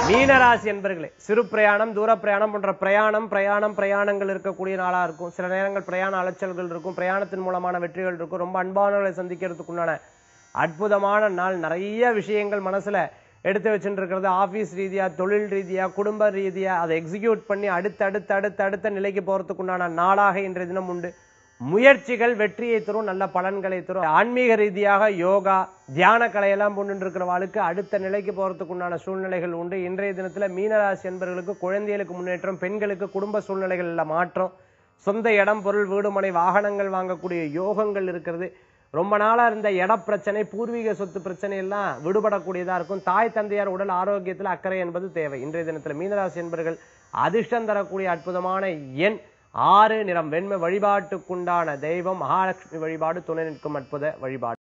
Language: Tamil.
மீனராசி என்பர்களே சிறு பிரயாணம் தூர பிரயாணம் போன்ற பிரயாணம் பிரயாணம் பிரயாணங்கள் இருக்கக்கூடிய நாளா இருக்கும் சில நேரங்கள் பிரயாண அலைச்சல்கள் இருக்கும் பிரயாணத்தின் மூலமான வெற்றிகள் இருக்கும் ரொம்ப அன்பானவர்களை சந்திக்கிறதுக்குண்டான அற்புதமான நாள் நிறைய விஷயங்கள் மனசுல எடுத்து வச்சுட்டு இருக்கிறது ஆபீஸ் ரீதியா தொழில் ரீதியா குடும்ப ரீதியா அதை எக்ஸிக்யூட் பண்ணி அடுத்து அடுத்து அடுத்து அடுத்த நிலைக்கு போறதுக்குண்டான நாளாக இன்றைய தினம் உண்டு முயற்சிகள் வெற்றியை தரும் நல்ல பலன்களை தரும் ஆன்மீக ரீதியாக யோகா தியான கலையெல்லாம் கொண்டு இருக்கிறவாளுக்கு அடுத்த நிலைக்கு போறதுக்கு உண்டான சூழ்நிலைகள் உண்டு இன்றைய தினத்துல மீனராசி என்பவர்களுக்கு குழந்தைகளுக்கு முன்னேற்றம் பெண்களுக்கு குடும்ப சூழ்நிலைகள்ல மாற்றம் சொந்த இடம் பொருள் வீடு மனை வாகனங்கள் வாங்கக்கூடிய யோகங்கள் இருக்கிறது ரொம்ப நாளா இருந்த இட பிரச்சனை பூர்வீக சொத்து பிரச்சனை எல்லாம் விடுபடக்கூடியதா இருக்கும் தாய் தந்தையார் உடல் ஆரோக்கியத்தில் அக்கறை என்பது தேவை இன்றைய தினத்துல மீனராசி என்பர்கள் அதிர்ஷ்டம் தரக்கூடிய அற்புதமான எண் ஆறு நிறம் வெண்மை வழிபாட்டுக்குண்டான தெய்வம் மகாலட்சுமி வழிபாடு துணை நிற்கும் அற்புத வழிபாடு